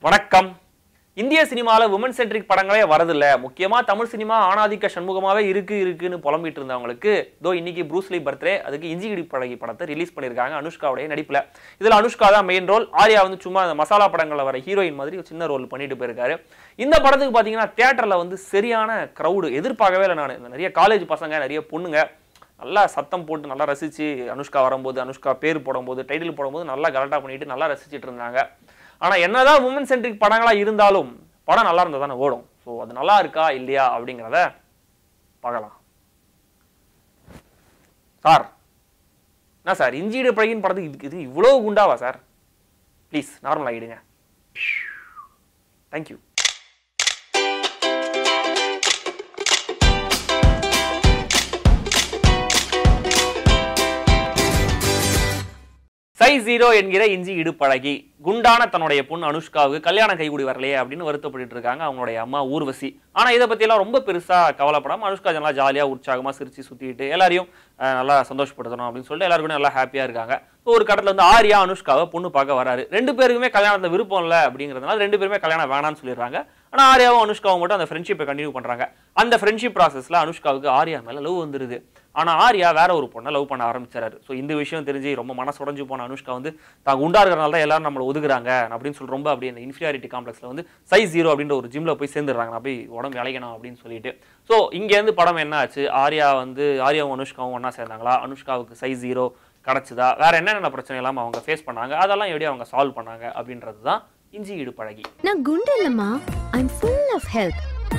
வணக்கம் இந்திய சினிமாவில் உமன் சென்ட்ரிக் படங்களே வரதில்ல முக்கியமா தமிழ் சினிமா ஆணாதிக்க சண்முகமாவே இருக்கு இருக்குன்னு புலம்பிட்டு இருந்தவங்களுக்கு தோ இன்னைக்கு ப்ரூஸ்லி பர்த்டே அதுக்கு இஞ்சி இடி பழகி படத்தை ரிலீஸ் பண்ணியிருக்காங்க அனுஷ்காவுடைய நடிப்புல இதுல அனுஷ்கா தான் மெயின் ரோல் ஆர்யா வந்து சும்மா அந்த மசாலா படங்கள்ல வர ஹீரோயின் மாதிரி ஒரு சின்ன ரோல் பண்ணிட்டு போயிருக்காரு இந்த படத்துக்கு பாத்தீங்கன்னா தியேட்டர்ல வந்து சரியான க்ரௌடு எதிர்பார்க்கவே இல்லை நான் நிறைய காலேஜ் பசங்க நிறைய பொண்ணுங்க நல்லா சத்தம் போட்டு நல்லா ரசிச்சு அனுஷ்கா வரும்போது அனுஷ்கா பேர் போடும்போது டைட்டில் போடும்போது நல்லா கரெக்டாக பண்ணிட்டு நல்லா ரசிச்சிட்டு இருந்தாங்க ஆனா என்னதான் உமன் சென்ட்ரிக் படங்களா இருந்தாலும் படம் நல்லா இருந்தா தானே ஓடும் ஸோ அது நல்லா இருக்கா இல்லையா அப்படிங்கிறத பார்க்கலாம் சார் என்ன சார் இஞ்சிடு பழகின் படத்துக்கு இதுக்கு இது இவ்வளோ குண்டாவா சார் ப்ளீஸ் நார்மல் ஆகிடுங்க தேங்க்யூ சை ஜீரோ என்கிற இஞ்சி இடுப்பழகி குண்டான தன்னுடைய பொண்ணு அனுஷ்காவுக்கு கல்யாணம் கைகூடி வரலையே அப்படின்னு வருத்தப்பட்டு இருக்காங்க அவங்களுடைய அம்மா ஊர்வசி ஆனா இதை பத்தி எல்லாம் ரொம்ப பெருசா கவலைப்படாம அனுஷ்கா நல்லா ஜாலியா உற்சாகமா சிரிச்சு சுத்திட்டு எல்லாரையும் அஹ், நல்லா சந்தோஷப்படுத்தணும் அப்படின்னு சொல்லிட்டு எல்லாருக்கும் நல்லா ஹாப்பியா இருக்காங்க இப்போ ஒரு கட்டத்துல வந்து ஆர்யா அனுஷ்காவை பொண்ணு பார்க்க வராரு ரெண்டு பேருக்குமே கல்யாணத்துல விருப்பம் இல்லை அப்படிங்கிறதுனால ரெண்டு பேருமே கல்யாணம் வேணாம்னு சொல்லிடுறாங்க ஆனா ஆர்யாவும் அனுஷ்காவும் மட்டும் அந்த ஃப்ரெண்ட்ஷிப்பை கண்டினியூ பண்றாங்க அந்த ஃப்ரெண்ட்ஷிப் ப்ராசஸ்ல அனுஷ்காவுக்கு ஆர்யா மேல லவ் வந்துருது ஆனா ஆர்யா வேற ஒரு பொண்ணை லவ் பண்ண ஆரம்பிச்சாரு ஸோ இந்த விஷயம் தெரிஞ்சு ரொம்ப மனசு உடைஞ்சு போன அனுஷ்கா வந்து தான் குண்டா இருக்கிறனால தான் எல்லாரும் நம்மளை ஒதுக்குறாங்க அப்படின்னு சொல்லி ரொம்ப அப்படியே அந்த இன்ஃபீரியாரிட்டி காம்ப்ளெக்ஸ்ல வந்து சைஸ் ஜீரோ அப்படின்ற ஒரு ஜிம்ல போய் சேர்ந்துடுறாங்க நான் போய் உடம்பு இளைக்கணும் அப்படின்னு சொல்லிட்டு ஸோ இங்கேருந்து படம் என்ன ஆச்சு ஆர்யா வந்து ஆர்யாவும் அனுஷ்காவும் ஒண்ணா சேர்ந்தாங்களா அனுஷ்காவுக்கு சைஸ் ஜீரோ கிடைச்சதா வேற என்னென்ன பிரச்சனை எல்லாம் அவங்க ஃபேஸ் பண்ணாங்க அதெல்லாம் எப்படி அவங்க சால்வ் பண்ணாங்க அப்படின்றது தான் இஞ்சி ஈடு பழகி நான் குண்டு இல்லம்மா ஐம் ஃபுல் ஆஃப் ஹெல்த்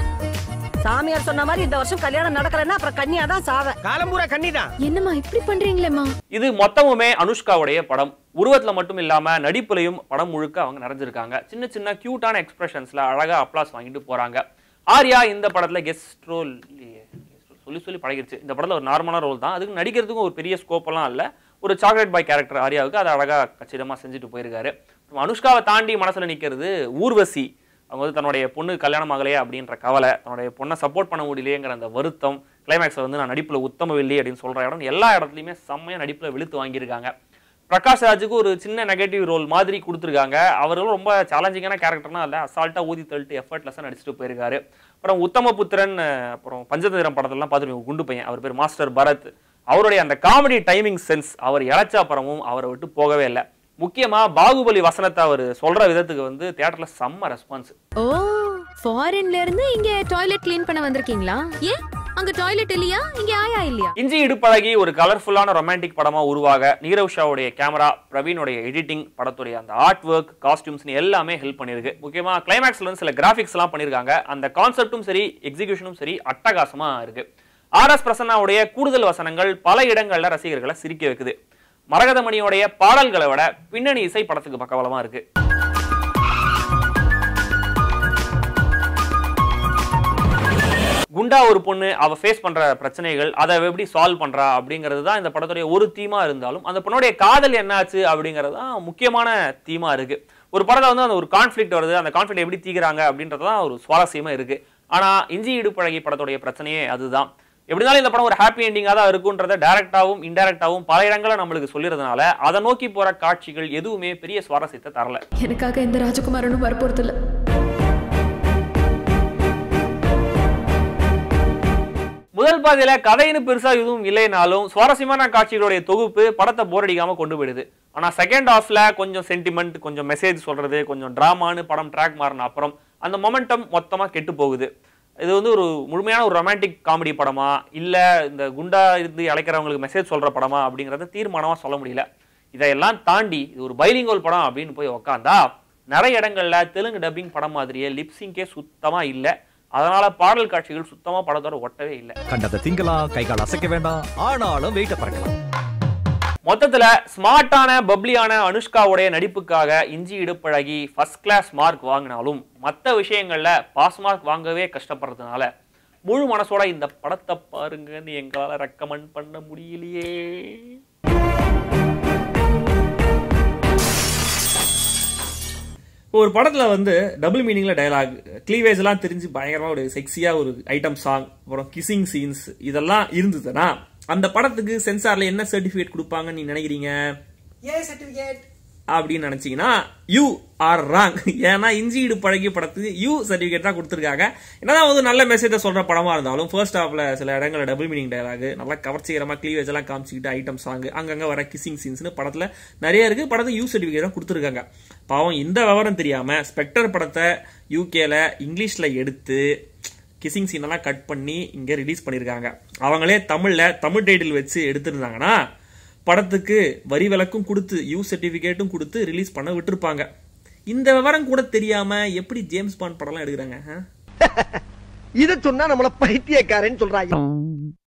சாமியார் சொன்ன மாதிரி இந்த வருஷம் கல்யாணம் நடக்கலைன்னா அப்புறம் கன்னியா தான் சாவேன் காலம்பூரா கன்னிதான் என்னம்மா இப்படி பண்றீங்களேம்மா இது மொத்தமுமே அனுஷ்காவுடைய படம் உருவத்துல மட்டும் இல்லாம நடிப்புலையும் படம் முழுக்க அவங்க நிறைஞ்சிருக்காங்க சின்ன சின்ன கியூட்டான எக்ஸ்பிரஷன்ஸ்ல அழகா அப்ளாஸ் வாங்கிட்டு போறாங்க ஆர்யா இந்த படத்துல கெஸ்ட் ரோல் சொல்லி சொல்லி பழகிருச்சு இந்த படத்துல ஒரு நார்மலான ரோல் தான் அதுக்கு நடிக்கிறதுக்கும் ஒரு பெரிய ஸ்கோப் எல்லாம் இல்ல ஒரு சாக்லேட் பாய் கேரக்டர் ஆர்யாவுக்கு அதை அழகா கச்சிதமா செஞ்சுட்டு போயிருக்காரு அப்புறம் அனுஷ்காவை தாண்டி மனசுல நிக்கிறது ஊர்வசி அவங்க வந்து தன்னுடைய பொண்ணு கல்யாணம் ஆகலையே அப்படின்ற கவலை தன்னுடைய பொண்ணை சப்போர்ட் பண்ண முடியலையேங்கிற அந்த வருத்தம் கிளைமேக்ஸை வந்து நான் நடிப்புல உத்தம வெள்ளி அப்படின்னு சொல்ற இடம் எல்லா இடத்துலையுமே செம்மையா நடிப்புல வெளுத்து வாங்கியிருக்காங்க பிரகாஷ் ராஜுக்கு ஒரு சின்ன நெகட்டிவ் ரோல் மாதிரி கொடுத்துருக்காங்க அவர்களும் ரொம்ப சேலஞ்சிங்கான கேரக்டர்னா இல்லை அசால்ட்டாக ஊதி தள்ளிட்டு எஃபர்ட்லெஸ்ஸாக நடிச்சுட்டு போயிருக்காரு அப்புறம் உத்தம புத்திரன் அஹ், அப்புறம் பஞ்சதந்திரம் படத்தெல்லாம் பார்த்துருக்கோம் குண்டு பையன் அவர் பேர் மாஸ்டர் பரத் அவருடைய அந்த காமெடி டைமிங் சென்ஸ் அவர் இழைச்ச அப்புறமும் அவரை விட்டு போகவே இல்லை முக்கியமா பாகுபலி வசனத்தை அவர் சொல்ற விதத்துக்கு வந்து தியேட்டர்ல செம்ம ரெஸ்பான்ஸ் ஓ ஃபாரின்ல இருந்து இங்க டாய்லெட் க்ளீன் பண்ண வந்திருக்கீங்களா ஏன் அங்க டாய்லெட் இல்லையா இங்க ஆயா இல்லையா இஞ்சி இடுப்பழகி ஒரு கலர்ஃபுல்லான ரொமான்டிக் படமா உருவாக நீரவ் ஷாவுடைய கேமரா பிரவீனுடைய எடிட்டிங் படத்துடைய அந்த ஆர்ட் ஒர்க் காஸ்டியூம்ஸ்னு எல்லாமே ஹெல்ப் பண்ணிருக்கு முக்கியமா கிளைமேக்ஸ்ல வந்து சில கிராஃபிக்ஸ் எல்லாம் பண்ணிருக்காங்க அந்த கான்செப்டும் சரி எக்ஸிகியூஷனும் சரி அட்டகாசமா இருக்கு ஆர் எஸ் பிரசன்னாவுடைய கூடுதல் வசனங்கள் பல இடங்கள்ல ரசிகர்களை சிரிக்க வைக்குது மரகதமணியோடைய பாடல்களை விட பின்னணி இசை படத்துக்கு பக்கபலமா இருக்கு குண்டா ஒரு பொண்ணு அவ ஃபேஸ் பண்ற பிரச்சனைகள் அதை அவ எப்படி சால்வ் பண்றா அப்படிங்கிறது தான் இந்த படத்துடைய ஒரு தீமா இருந்தாலும் அந்த பொண்ணுடைய காதல் என்னாச்சு அப்படிங்கிறது தான் முக்கியமான தீமா இருக்கு ஒரு படத்தை வந்து அந்த ஒரு கான்ஃப்ளிக்ட் வருது அந்த கான்ஃப்ளிக்ட் எப்படி தீக்குறாங்க அப்படின்றது தான் ஒரு சுவாரஸ்யமா இருக்கு ஆனா இஞ்சி இடுப்பழகி படத்துடைய பிரச்சனையே அதுதான் எப்படினாலும் இந்த படம் ஒரு ஹாப்பி எண்டிங்காக தான் இருக்குன்றத டைரக்டாவும் இன்டைரக்டாவும் பல இடங்களை நம்மளுக்கு சொல்லிறதுனால அதை நோக்கி போற காட்சிகள் எதுவுமே பெரிய சுவாரஸ்யத்தை தரல எனக்காக எந்த ராஜகுமாரனும் வரப்போறது இல்ல முதல் பாதியில கதைன்னு பெருசா எதுவும் இல்லைனாலும் சுவாரஸ்யமான காட்சிகளுடைய தொகுப்பு படத்தை போர் அடிக்காம கொண்டு போயிடுது ஆனா செகண்ட் ஹாஃப்ல கொஞ்சம் சென்டிமெண்ட் கொஞ்சம் மெசேஜ் சொல்றது கொஞ்சம் டிராமான்னு படம் ட்ராக் மாறின அப்புறம் அந்த மொமெண்டம் மொத்தமா கெட்டு போகுது இது வந்து ஒரு முழுமையான ஒரு ரொமான்டிக் காமெடி படமா இல்ல இந்த குண்டா இருந்து அழைக்கிறவங்களுக்கு மெசேஜ் சொல்ற படமா அப்படிங்கறத தீர்மானமா சொல்ல முடியல இதையெல்லாம் தாண்டி இது ஒரு பைலிங்கோல் படம் அப்படின்னு போய் உக்காந்தா நிறைய இடங்கள்ல தெலுங்கு டப்பிங் படம் மாதிரியே லிப்சிங்கே சுத்தமா இல்ல அதனால பாடல் காட்சிகள் சுத்தமா படத்தோட ஒட்டவே இல்லை கண்டதை திங்கலாம் கை கால் அசைக்க வேண்டாம் ஆனாலும் வெயிட்ட பறக்கலாம் மொத்தத்துல ஸ்மார்ட்டான பப்ளியான அனுஷ்காவுடைய நடிப்புக்காக இஞ்சி இடுப்பழகி ஃபர்ஸ்ட் கிளாஸ் மார்க் வாங்கினாலும் மற்ற விஷயங்கள்ல பாஸ் மார்க் வாங்கவே கஷ்டப்படுறதுனால முழு மனசோட இந்த படத்தை பாருங்கன்னு எங்களால ரெக்கமெண்ட் பண்ண முடியலையே ஒரு படத்துல வந்து டபுள் மீனிங்ல டயலாக் கிளீவேஜ் எல்லாம் தெரிஞ்சு பயங்கரமா ஒரு செக்ஸியா ஒரு ஐட்டம் சாங் அப்புறம் கிசிங் சீன்ஸ் இதெல்லாம் இருந்ததுன்னா அந்த படத்துக்கு சென்சார்ல என்ன சர்டிபிகேட் கொடுப்பாங்கன்னு நீ நினைக்கிறீங்க ஏ சர்டிபிகேட் அப்படின்னு நினைச்சீங்கன்னா யூ ஆர் ராங் ஏன்னா இஞ்சி ஈடு பழகிய படத்துக்கு யூ சர்டிபிகேட் தான் கொடுத்துருக்காங்க என்னதான் வந்து நல்ல மெசேஜை சொல்ற படமா இருந்தாலும் ஃபர்ஸ்ட் ஹாஃப்ல சில இடங்கள்ல டபுள் மீனிங் டயலாக் நல்லா கவர்ச்சிகரமா கிளீவேஜ் எல்லாம் காமிச்சிக்கிட்டு ஐட்டம் சாங் அங்கங்க வர கிசிங் சீன்ஸ்னு படத்துல நிறைய இருக்கு படத்துக்கு யூ சர்டிபிகேட் தான் கொடுத்துருக்காங்க பாவம் இந்த விவரம் தெரியாம ஸ்பெக்டர் படத்தை யூகேல இங்கிலீஷ்ல எடுத்து கிசிங் சீன் எல்லாம் கட் பண்ணி இங்க ரிலீஸ் பண்ணிருக்காங்க அவங்களே தமிழ்ல தமிழ் டைட்டில் வச்சு எடுத்திருந்தாங்கன்னா படத்துக்கு வரி விலக்கும் கொடுத்து யூ சர்டிபிகேட்டும் கொடுத்து ரிலீஸ் பண்ண விட்டுருப்பாங்க இந்த விவரம் கூட தெரியாம எப்படி ஜேம்ஸ் பாண்ட் படம்லாம் எடுக்கிறாங்க ஆ? இத சொன்னா நம்மள பைத்தியக்காரன்னு சொல்றாங்க